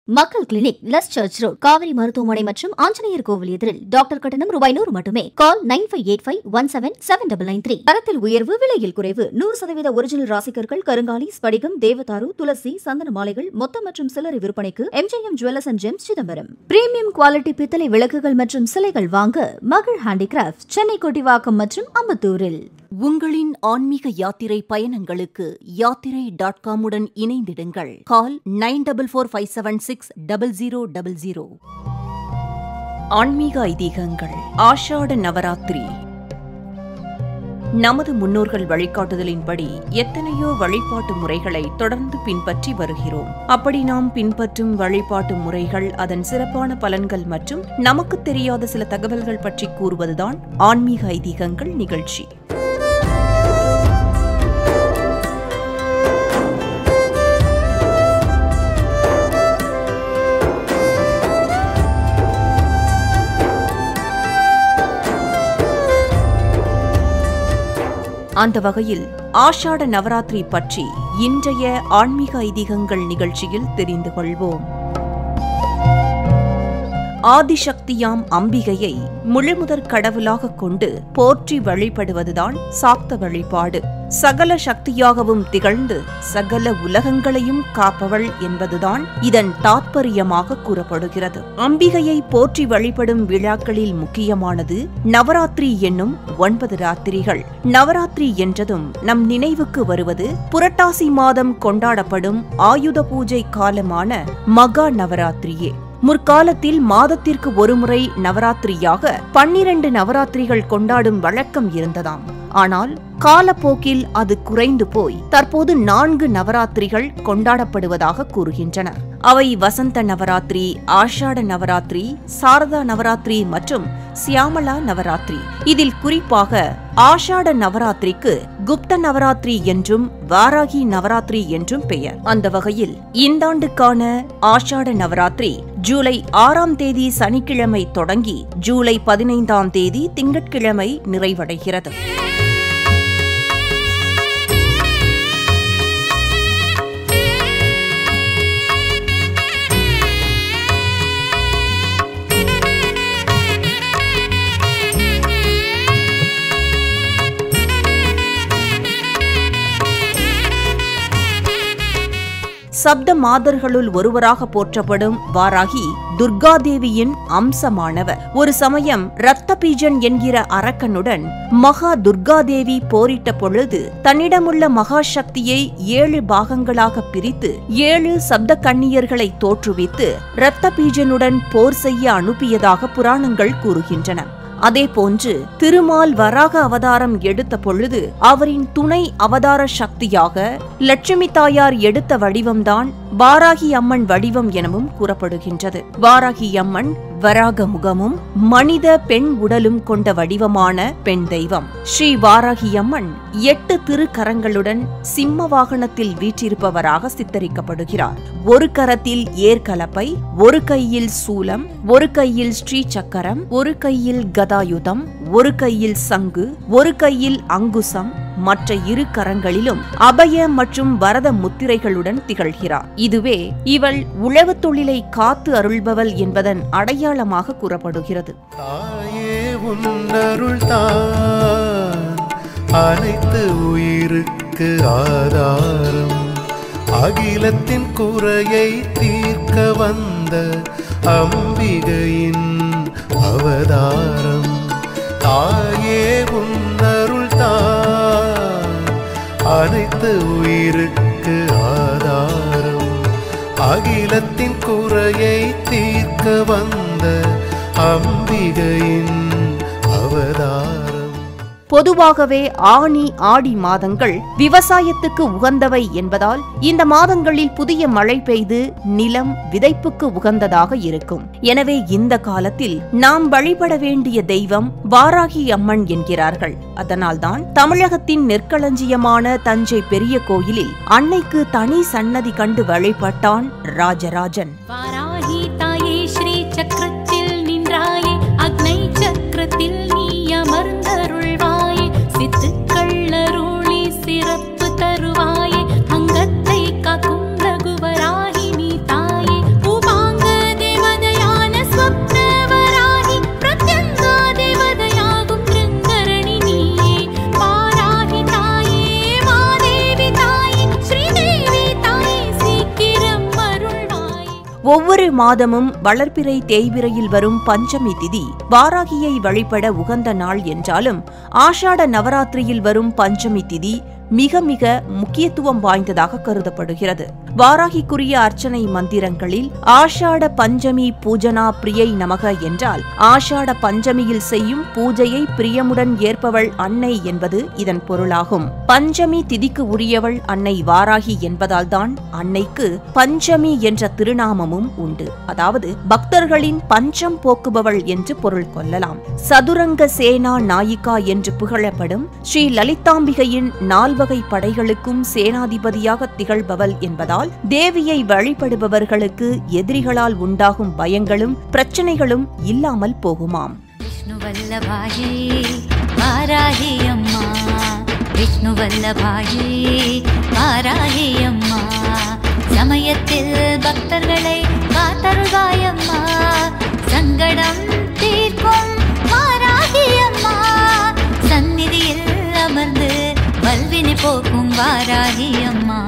மக்கள் clinic Luz Church Road Kaveri மருத்துவமனை மற்றும் ஆஞ்சநேயர் கோவில் எதிரில் டாக்டர் கட்டணம் ரூபாய் நூறு மட்டுமே call nine five eight five one seven seven double nine three தரத்தில் உயர்வு விலையில் குறைவு நூறு சதவீத ஒரிஜினல் ராசிக்கர்கள் கருங்காலி ஸ்படிகம் தேவதாரு துளசி சந்தன மாலைகள் மொத்த மற்றும் சில்லறை விற்பனைக்கு MGM Jewellers and Gems Chidambaram premium quality பித்தளை விளக்குகள் மற்றும் சிலைகள் வாங்க மகள் ஹேண்டிகிராஃப்ட் சென்னை கொட்டிவாக்கம் மற்றும் அம்பத்தூரில் உங்களின் ஆன்மீக யாத்திரை பயணங்களுக்கு யாத்திரை டாட் காமுடன் இணைந்திடுங்கள் call nine double four five seven six double zero double zero ஆன்மீக ஐதீகங்கள் ஆஷாட நவராத்திரி நமது முன்னோர்கள் வழிகாட்டுதலின்படி எத்தனையோ வழிபாட்டு முறைகளை தொடர்ந்து பின்பற்றி வருகிறோம் அப்படி நாம் பின்பற்றும் வழிபாட்டு முறைகள் அதன் சிறப்பான பலன்கள் மற்றும் நமக்கு தெரியாத சில தகவல்கள் பற்றி கூறுவதுதான் ஆன்மீக ஐதீகங்கள் நிகழ்ச்சி அந்த வகையில் ஆஷாட நவராத்திரி பற்றி இன்றைய ஆன்மீக ஐதீகங்கள் நிகழ்ச்சியில் தெரிந்து கொள்வோம் ஆதிசக்தியாம் அம்பிகையை முழுமுதற் கடவுளாக கொண்டு போற்றி வழிபடுவதுதான் சாக்த வழிபாடு சகல சக்தியாகவும் திகழ்ந்து சகல உலகங்களையும் காப்பவள் என்பதுதான் இதன் தாத்பரியமாக கூறப்படுகிறது அம்பிகையை போற்றி வழிபடும் விழாக்களில் முக்கியமானது நவராத்திரி என்னும் ஒன்பது ராத்திரிகள் நவராத்திரி என்றதும் நம் நினைவுக்கு வருவது புரட்டாசி மாதம் கொண்டாடப்படும் ஆயுத பூஜை காலமான மகா நவராத்திரியே முற்காலத்தில் மாதத்திற்கு ஒருமுறை நவராத்திரியாக பன்னிரண்டு நவராத்திரிகள் கொண்டாடும் வழக்கம் இருந்ததாம் ஆனால் காலப்போக்கில் அது குறைந்து போய் தற்போது நான்கு நவராத்திரிகள் கொண்டாடப்படுவதாக கூறுகின்றனர் அவை வசந்த நவராத்திரி ஆஷாட நவராத்திரி சாரதா நவராத்திரி மற்றும் சியாமலா நவராத்திரி இதில் குறிப்பாக ஆஷாட நவராத்திரிக்கு குப்த நவராத்திரி என்றும் வாராகி நவராத்திரி என்றும் பெயர் அந்த வகையில் இந்தாண்டுக்கான ஆஷாட நவராத்திரி ஜூலை ஆறாம் தேதி சனிக்கிழமை தொடங்கி ஜூலை பதினைந்தாம் தேதி திங்கட்கிழமை நிறைவடைகிறது சப்த மாதர்களுள் ஒருவராக போற்றப்படும் வாராகி துர்காதேவியின் அம்சமானவர் ஒரு சமயம் ரத்தபீஜன் என்கிற அரக்கனுடன் மகா துர்காதேவி போரிட்ட பொழுது தன்னிடமுள்ள மகா சக்தியை ஏழு பாகங்களாக பிரித்து ஏழு சப்த கன்னியர்களை தோற்றுவித்து ரத்தபீஜனுடன் போர் செய்ய அனுப்பியதாக புராணங்கள் கூறுகின்றன அதேபோன்று திருமால் வராக அவதாரம் எடுத்த பொழுது அவரின் துணை அவதார சக்தியாக லட்சுமி தாயார் எடுத்த வடிவம்தான் வாராகி அம்மன் வடிவம் எனவும் கூறப்படுகின்றது வாராகி அம்மன் வராக முகமும் மனித பெண் உடலும் கொண்ட வடிவமான பெண் தெய்வம் ஸ்ரீ வாராகி அம்மன் எட்டு திருக்கரங்களுடன் சிம்ம வாகனத்தில் வீற்றிருப்பவராக சித்தரிக்கப்படுகிறார் ஒரு கரத்தில் ஏர்கலப்பை ஒரு கையில் சூலம் ஒரு கையில் ஸ்ரீ சக்கரம் ஒரு கையில் கதாயுதம் ஒரு கையில் சங்கு ஒரு கையில் அங்குசம் மற்ற இரு கரங்களிலும் அபய மற்றும் வரத முத்திரைகளுடன் திகழ்கிறார் இதுவே இவள் உழவு தொழிலை காத்து அருள்பவள் என்பதன் அடையாளமாக கூறப்படுகிறது தாயே உன்னருள் தான் அனைத்து உயிருக்கு ஆதாரம் அகிலத்தின் குறையை தீர்க்க வந்த அம்பிகையின் அவதாரம் தாயே உன்னருள் தான் அனைத்து உயிருக்கு ஆதாரம் அகிலத்தின் குறையை தீர்க்க வந்த அம்பிகையின் அவதாரம் பொதுவாகவே ஆனி ஆடி மாதங்கள் விவசாயத்துக்கு உகந்தவை என்பதால் இந்த மாதங்களில் புதிய மழை பெய்து நிலம் விதைப்புக்கு உகந்ததாக இருக்கும் எனவே இந்த காலத்தில் நாம் வழிபட வேண்டிய தெய்வம் வாராகி அம்மன் என்கிறார்கள் அதனால்தான் தமிழகத்தின் நெற்களஞ்சியமான தஞ்சை பெரிய கோயிலில் அன்னைக்கு தனி சன்னதி கண்டு வழிபட்டான் ராஜராஜன் வாராகி தாயே ஸ்ரீ சக்கரத்தில் நின்றாயே அக்னை சக்கரத்தில் நீ அமர்ந்தருள்வாயே சித்துக்கள் அருளி சிறப்பு தருவாயே அங்கத்தை காக்கும் ரகுவராகி நீ தாயே உமா ஒவ்வொரு மாதமும் வளர்பிறை தேய்பிறையில் வரும் பஞ்சமி திதி வாராகியை வழிபட உகந்த நாள் என்றாலும் ஆஷாட நவராத்திரியில் வரும் பஞ்சமி திதி மிக மிக முக்கியத்துவம் வாய்ந்ததாக கருதப்படுகிறது வாராகிக்குரிய அர்ச்சனை மந்திரங்களில் ஆஷாட பஞ்சமி பூஜனா பிரியை நமக என்றால் ஆஷாட பஞ்சமியில் செய்யும் பூஜையை பிரியமுடன் ஏற்பவள் அன்னை என்பது இதன் பொருளாகும் பஞ்சமி திதிக்கு உரியவள் அன்னை வாராகி என்பதால்தான் அன்னைக்கு பஞ்சமி என்ற திருநாமமும் உண்டு அதாவது பக்தர்களின் பஞ்சம் போக்குபவள் என்று பொருள் கொள்ளலாம் சதுரங்க சேனா நாயிகா என்று புகழப்படும் ஸ்ரீ லலிதாம்பிகையின் நால்வகை படைகளுக்கும் சேனாதிபதியாக திகழ்பவள் என்பதால் தேவியை வழிபடுபவர்களுக்கு எதிரிகளால் உண்டாகும் பயங்களும் பிரச்சனைகளும் இல்லாமல் போகுமாம் விஷ்ணுவல்லபாயே வாராகி அம்மா விஷ்ணுவல்லபாயே வாராகி அம்மா சமயத்தில் பக்தர்களை காத்தருள்வாயம்மா சங்கடம் தீர்க்கும் வாராகி அம்மா சந்நிதியில் அமர்ந்து வல்வினை போக்கும் வாராகி அம்மா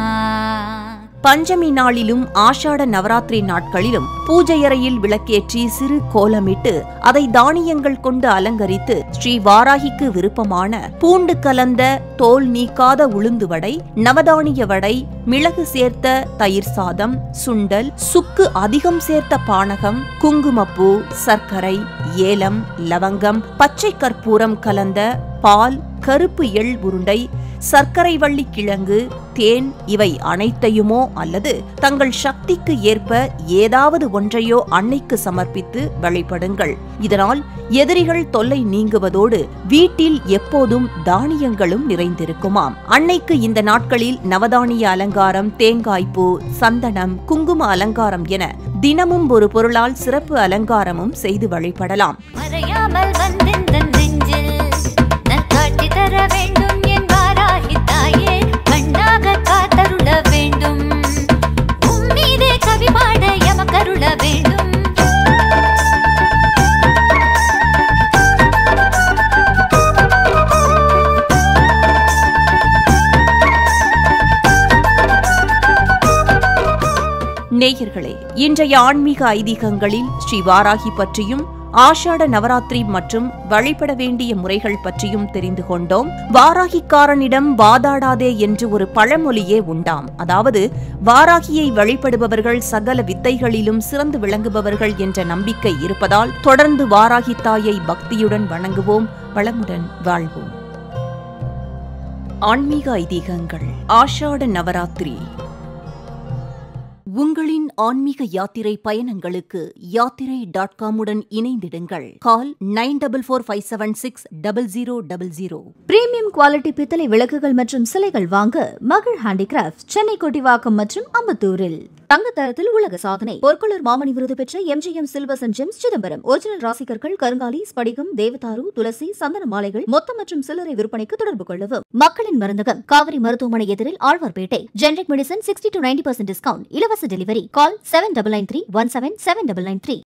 பஞ்சமி நாளிலும் ஆஷாட நவராத்திரி நாட்களிலும் பூஜையறையில் விளக்கேற்றி சிறு கோலமிட்டு அதை தானியங்கள் கொண்டு அலங்கரித்து ஸ்ரீ வாராகிக்கு விருப்பமான பூண்டு கலந்த தோல் நீக்காத உளுந்து வடை நவதானிய வடை மிளகு சேர்த்த தயிர் சாதம் சுண்டல் சுக்கு அதிகம் சேர்த்த பானகம் குங்குமப்பூ சர்க்கரை ஏலம் லவங்கம் பச்சை கற்பூரம் கலந்த பால் கருப்பு எள் உருண்டை சர்க்கரை வள்ளி கிழங்கு தேன் இவை அனைத்தையுமோ அல்லது தங்கள் சக்திக்கு ஏற்ப ஏதாவது ஒன்றையோ அன்னைக்கு சமர்ப்பித்து வழிபடுங்கள் இதனால் எதிரிகள் தொல்லை நீங்குவதோடு வீட்டில் எப்போதும் தானியங்களும் நிறைந்திருக்குமாம் அன்னைக்கு இந்த நாட்களில் நவதானிய அலங்காரம் தேங்காய்ப்பூ சந்தனம் குங்கும அலங்காரம் என தினமும் ஒரு பொருளால் சிறப்பு அலங்காரமும் செய்து வழிபடலாம் மறையாமல் வந்தெந்தன் நெஞ்சில் நற்காட்சி தர வேண்டும் என் வாராகி தாயே கண்ணாக காத்தருள வேண்டும் உம்மீதே கவி பாட எமக்கருள வேண்டும் நேயர்களே இன்றைய ஆன்மீக ஐதீகங்களில் ஸ்ரீ வாராகி பற்றியும் ஆஷாட நவராத்திரி மற்றும் வழிபட வேண்டிய முறைகள் பற்றியும் தெரிந்து கொண்டோம் வாராகிக்காரனிடம் வாதாடாதே என்று ஒரு பழமொழியே உண்டாம் அதாவது வாராகியை வழிபடுபவர்கள் சகல வித்தைகளிலும் சிறந்து விளங்குபவர்கள் என்ற நம்பிக்கை இருப்பதால் தொடர்ந்து வாராகி தாயை பக்தியுடன் வணங்குவோம் வளமுடன் வாழ்வோம் ஆன்மீக ஐதீகங்கள் ஆஷாட நவராத்திரி உங்களின் ஆன்மீக யாத்திரை பயணங்களுக்கு யாத்திரை டாட் காமுடன் இணைந்திடுங்கள் call nine double four five seven six double zero double zero premium quality பித்தளை விளக்குகள் மற்றும் சிலைகள் வாங்க மகள் ஹேண்டிகிராஃப்ட் சென்னை கொட்டிவாக்கம் மற்றும் அம்பத்தூரில் தங்கத்தரத்தில் உலக சாதனை பொற்கொள்ளர் மாமணி விருது பெற்ற MGM Silvers and Gems Chidambaram original ராசிக்கற்கள் கருங்காலி ஸ்படிகம் தேவதாரு துளசி சந்தன மாலைகள் மொத்த மற்றும் சில்லறை விற்பனைக்கு தொடர்பு கொள்ளவும் மக்களின் மருந்தகம் காவிரி மருத்துவமனை எதிரில் Alwarpet generic medicine sixty to ninety percent discount இலவச delivery call seven double nine three one seven seven double nine three